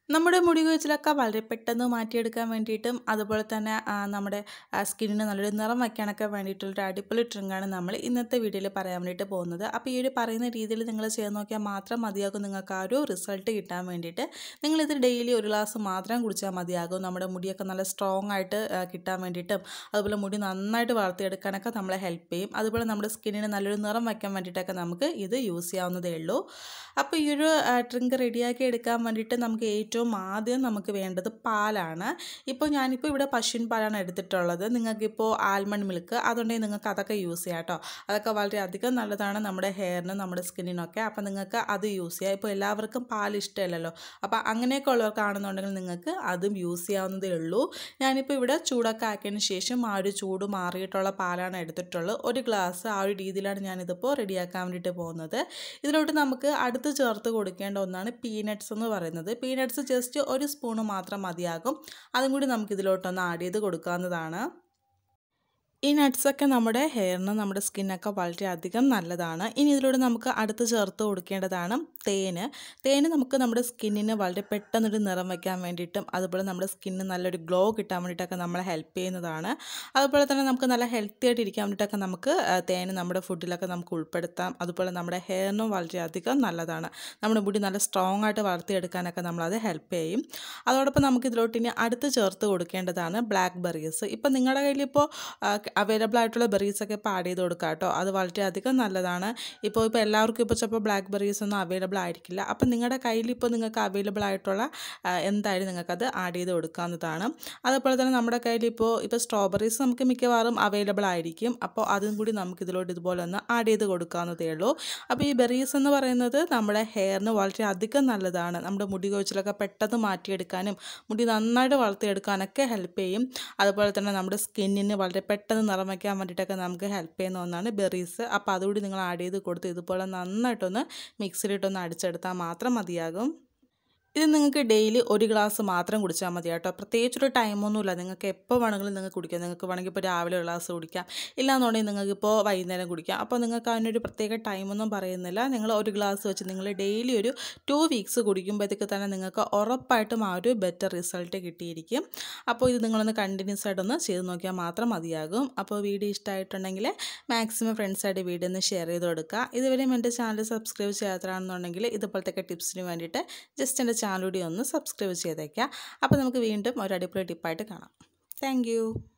നമ്മുടെ മുടി കൊഴിച്ചിലൊക്കെ വളരെ പെട്ടെന്ന് മാറ്റിയെടുക്കാൻ വേണ്ടിയിട്ടും അതുപോലെ തന്നെ ആ, നമ്മുടെ സ്കിന്നിന് നല്ലൊരു നിറം വയ്ക്കാനൊക്കെ വേണ്ടിയിട്ടുള്ളൊരു അടിപൊളി ട്രിങ്കാണ് നമ്മൾ ഇന്നത്തെ വീഡിയോയിൽ പറയാൻ വേണ്ടിയിട്ട് പോകുന്നത് അപ്പോൾ ഈ ഒരു പറയുന്ന രീതിയിൽ നിങ്ങൾ ചെയ്ത് നോക്കിയാൽ മാത്രം മതിയാകും നിങ്ങൾക്ക് ആ ഒരു റിസൾട്ട് കിട്ടാൻ വേണ്ടിയിട്ട് നിങ്ങളിത് ഡെയിലി ഒരു ഗ്ലാസ് മാത്രം കുടിച്ചാൽ മതിയാകും നമ്മുടെ മുടിയൊക്കെ നല്ല സ്ട്രോങ് ആയിട്ട് ആ, കിട്ടാൻ വേണ്ടിയിട്ടും അതുപോലെ മുടി നന്നായിട്ട് വളർത്തിയെടുക്കാനൊക്കെ നമ്മളെ ഹെൽപ്പ് ചെയ്യും അതുപോലെ നമ്മുടെ സ്കിന്നിന് നല്ലൊരു നിറം വയ്ക്കാൻ വേണ്ടിയിട്ടൊക്കെ നമുക്ക് ഇത് യൂസ് ചെയ്യാവുന്നതേ ഉള്ളൂ അപ്പോൾ ഈ ഒരു ഡ്രിങ്ക് റെഡിയാക്കി എടുക്കാൻ വേണ്ടിയിട്ട് നമുക്ക് ഏറ്റവും ആദ്യം നമുക്ക് വേണ്ടത് പാലാണ് ഇപ്പോൾ ഞാനിപ്പോൾ ഇവിടെ പശുവിൻ പാലാണ് എടുത്തിട്ടുള്ളത് നിങ്ങൾക്കിപ്പോൾ ആൽമണ്ട് മിൽക്ക് അതുണ്ടെങ്കിൽ നിങ്ങൾക്ക് അതൊക്കെ യൂസ് ചെയ്യാം കേട്ടോ അതൊക്കെ വളരെ അധികം നല്ലതാണ് നമ്മുടെ ഹെയറിനും നമ്മുടെ സ്കിന്നിനൊക്കെ അപ്പോൾ നിങ്ങൾക്ക് അത് യൂസ് ചെയ്യാം ഇപ്പോൾ എല്ലാവർക്കും പാൽ ഇഷ്ടമല്ലല്ലോ അപ്പോൾ അങ്ങനെയൊക്കെ ഉള്ളവർക്കാണെന്നുണ്ടെങ്കിൽ നിങ്ങൾക്ക് അതും യൂസ് ചെയ്യാവുന്നതേ ഉള്ളൂ ഞാനിപ്പോൾ ഇവിടെ ചൂടൊക്കെ ആക്കിയതിന് ശേഷം ആ ഒരു ചൂട് മാറിയിട്ടുള്ള പാലാണ് എടുത്തിട്ടുള്ളത് ഒരു ഗ്ലാസ് ആ ഒരു രീതിയിലാണ് ഞാനിതിപ്പോൾ റെഡിയാക്കാൻ വേണ്ടിയിട്ട് പോകുന്നത് ഇതിലോട്ട് നമുക്ക് അടുത്ത് ചേർത്ത് കൊടുക്കേണ്ട ഒന്നാണ് പീനട്ട്സ് എന്ന് പറയുന്നത് പീനട്ട്സ് ജസ്റ്റ് ഒരു സ്പൂണ് മാത്രം മതിയാകും അതും കൂടി നമുക്ക് ഇതിലോട്ടൊന്ന് ആഡ് ചെയ്ത് കൊടുക്കാവുന്നതാണ് ഈ നട്ട്സൊക്കെ നമ്മുടെ ഹെയറിന് നമ്മുടെ സ്കിന്നൊക്കെ വളരെയധികം നല്ലതാണ് ഇനി ഇതിലൂടെ നമുക്ക് അടുത്ത് ചേർത്ത് കൊടുക്കേണ്ടതാണ് തേന് തേന് നമുക്ക് നമ്മുടെ സ്കിന്നിന് വളരെ പെട്ടെന്നൊരു നിറം വയ്ക്കാൻ വേണ്ടിയിട്ടും അതുപോലെ നമ്മുടെ സ്കിന്നിന് നല്ലൊരു ഗ്ലോ കിട്ടാൻ വേണ്ടിയിട്ടൊക്കെ നമ്മളെ ഹെൽപ്പ് ചെയ്യുന്നതാണ് അതുപോലെ തന്നെ നമുക്ക് നല്ല ഹെൽത്തി ആയിട്ട് ഇരിക്കാൻ വേണ്ടിയിട്ടൊക്കെ നമുക്ക് ആ, തേന് നമ്മുടെ ഫുഡിലൊക്കെ നമുക്ക് ഉൾപ്പെടുത്താം അതുപോലെ നമ്മുടെ ഹെയറിനും വളരെയധികം നല്ലതാണ് നമ്മുടെ മുടി നല്ല സ്ട്രോങ് ആയിട്ട് വളർത്തിയെടുക്കാനൊക്കെ നമ്മളത് ഹെൽപ്പ് ചെയ്യും അതോടൊപ്പം നമുക്ക് ഇതിലോട്ട് ഇനി അടുത്ത് ചേർത്ത് കൊടുക്കേണ്ടതാണ് ബ്ലാക്ക് ബെറീസ് ഇപ്പം നിങ്ങളുടെ കയ്യിലിപ്പോൾ അവൈലബിൾ ആയിട്ടുള്ള ബെറീസൊക്കെ ഇപ്പോൾ ആഡ് ചെയ്ത് കൊടുക്കുക കേട്ടോ അത് വളരെയധികം നല്ലതാണ് ഇപ്പോൾ ഇപ്പോൾ എല്ലാവർക്കും ഇപ്പോൾ ചിലപ്പോൾ ബ്ലാക്ക് ബെറീസ് ഒന്നും അവൈലബിൾ ആയിരിക്കില്ല അപ്പം നിങ്ങളുടെ കയ്യിൽ ഇപ്പോൾ നിങ്ങൾക്ക് അവൈലബിൾ ആയിട്ടുള്ള ആ, എന്തായാലും നിങ്ങൾക്കത് ആഡ് ചെയ്ത് കൊടുക്കാവുന്നതാണ് അതുപോലെ തന്നെ നമ്മുടെ കയ്യിൽ ഇപ്പോൾ ഇപ്പോൾ സ്ട്രോബെറീസ് നമുക്ക് മിക്കവാറും അവൈലബിൾ ആയിരിക്കും അപ്പോൾ അതും കൂടി നമുക്ക് ഇതിലോട്ട് ഇതുപോലെ ഒന്ന് ആഡ് ചെയ്ത് കൊടുക്കാവുന്നതേ ഉള്ളൂ അപ്പോൾ ഈ ബെറീസ് എന്ന് പറയുന്നത് നമ്മുടെ ഹെയറിന് വളരെ അധികം നല്ലതാണ് നമ്മുടെ മുടി കൊഴിച്ചിലൊക്കെ പെട്ടെന്ന് മാറ്റിയെടുക്കാനും മുടി നന്നായിട്ട് വളർത്തിയെടുക്കാനൊക്കെ ഹെൽപ്പ് ചെയ്യും അതുപോലെ തന്നെ നമ്മുടെ സ്കിന്നിന് വളരെ പെട്ടെന്ന് നിറം വയ്ക്കാൻ വേണ്ടിയിട്ടൊക്കെ നമുക്ക് ഹെൽപ്പ് ചെയ്യുന്ന ഒന്നാണ് ബെറീസ് അപ്പോൾ അതുകൂടി നിങ്ങൾ ആഡ് ചെയ്ത് കൊടുത്ത് ഇതുപോലെ നന്നായിട്ടൊന്ന് മിക്സിയിലിട്ടൊന്ന് അടിച്ചെടുത്താൽ മാത്രം മതിയാകും ഇത് നിങ്ങൾക്ക് ഡെയിലി ഒരു ഗ്ലാസ് മാത്രം കുടിച്ചാൽ മതി കേട്ടോ പ്രത്യേകിച്ചൊരു ടൈമൊന്നുമില്ല നിങ്ങൾക്ക് എപ്പോൾ വേണമെങ്കിലും നിങ്ങൾക്ക് കുടിക്കാം നിങ്ങൾക്ക് വേണമെങ്കിൽ ഇപ്പോൾ രാവിലെ ഒരു ഗ്ലാസ് കുടിക്കാം ഇല്ലാന്നുണ്ടെങ്കിൽ നിങ്ങൾക്ക് ഇപ്പോൾ വൈകുന്നേരം കുടിക്കാം അപ്പോൾ നിങ്ങൾക്ക് അതിനൊരു പ്രത്യേക ടൈമൊന്നും പറയുന്നില്ല നിങ്ങൾ ഒരു ഗ്ലാസ് വെച്ച് നിങ്ങൾ ഡെയിലി ഒരു ടു വീക്സ് കുടിക്കുമ്പോഴത്തേക്ക് തന്നെ നിങ്ങൾക്ക് ഉറപ്പായിട്ടും ആ ഒരു ബെറ്റർ റിസൾട്ട് കിട്ടിയിരിക്കും അപ്പോൾ ഇത് നിങ്ങളൊന്ന് കണ്ടിന്യൂസ് ആയിട്ടൊന്ന് ചെയ്ത് നോക്കിയാൽ മാത്രം മതിയാകും അപ്പോൾ വീഡിയോ ഇഷ്ടമായിട്ടുണ്ടെങ്കിൽ മാക്സിമം ഫ്രണ്ട്സായിട്ട് വീഡിയോ ഒന്ന് ഷെയർ ചെയ്ത് കൊടുക്കുക ഇതുവരെയും എൻ്റെ ചാനൽ സബ്സ്ക്രൈബ് ചെയ്യാത്തതാണെന്നുണ്ടെങ്കിൽ ഇതുപോലത്തെ ടിപ്സിന് വേണ്ടിയിട്ട് ജസ്റ്റ് എൻ്റെ ചാനൽ കൂടി ഒന്ന് സബ്സ്ക്രൈബ് ചെയ്തേക്കുക അപ്പോൾ നമുക്ക് വീണ്ടും ഒരു അടിപൊളി ടിപ്പായിട്ട് കാണാം താങ്ക്